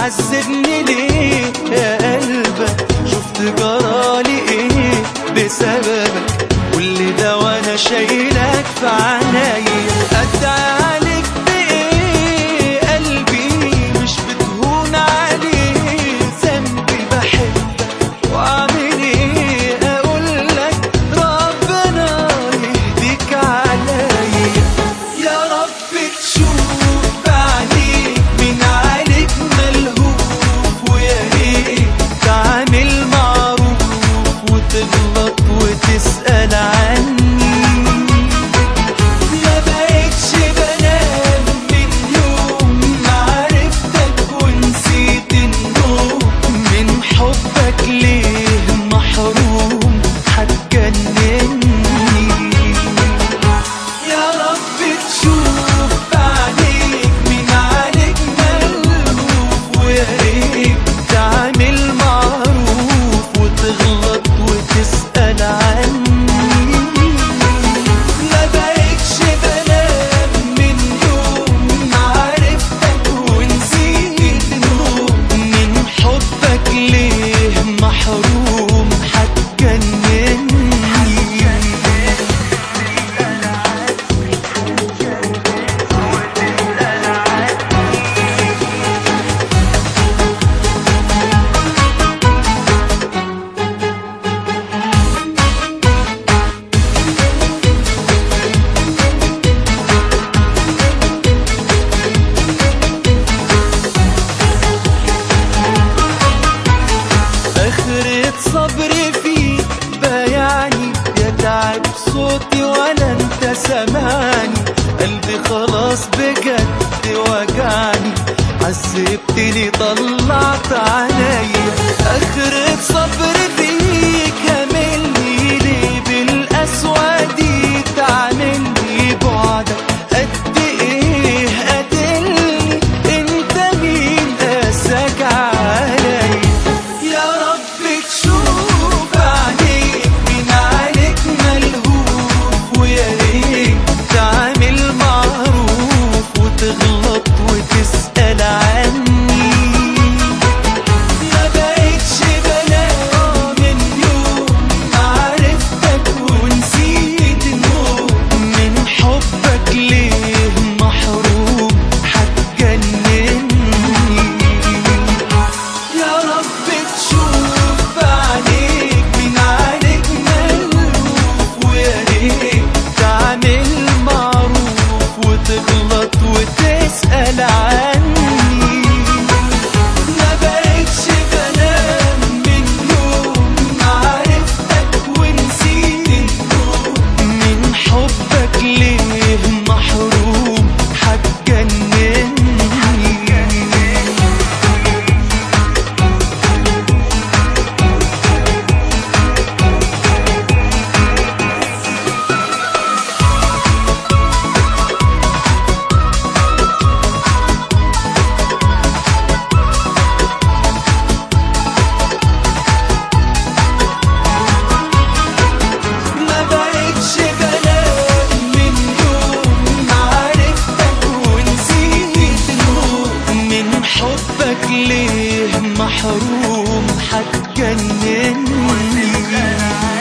تعذبني ليه يا قلبك شفت جرالي ايه بسببك كل ده وانا شايلك في عنايا ادعي عليك بايه قلبي مش بتهون عليه ذنبي بحبك واعمل ايه اقول لك ربنا يهديك عليا يا رب تشوف بعينيك من عليك ملهوف ويا ريت تعمل معروف وتغلط وتسأل عني ما بقتش بنام من يوم ما عرفتك ونسيت النوم من حبك ليه محروم هتجنني يا رب تشوف بعينيك من عليك ملهوف ويا ريت تعمل معروف وتغلط وتسأل عني ما بقتش بنام من يوم ما عرفتك ونسيت النوم من حبك ليه محروم هتجنني آخرة صبري فيك بيعني يا تعب صوتي ولا انت سامعني قلبي خلاص بجد وجعني عذبتني طلعت عينيا آخرة صبري فيك عاملني ليه بالقسوة دي تعملني بعدك قد ايه قاتلني انت مين قاساك عليا يا رب تشوف عليك من عليك ملهوف ويا ريت تعمل معروف وتغلط وتسأل عني ما بقتش بنام من يوم ما عرفتك ونسيت النوم من حبك ليه محروم هتجنني يا رب تشوف عليك من عليك ملهوف ويا ريت تعمل معروف وتغلط وتسأل عني ما بقتش بنام من يوم ما عرفتك ونسيت النوم من حبك ليه محروم هتجنني ما بقتش بنام من يوم ما عرفتك ونسيت النوم من حبك ليه محروم هتجنني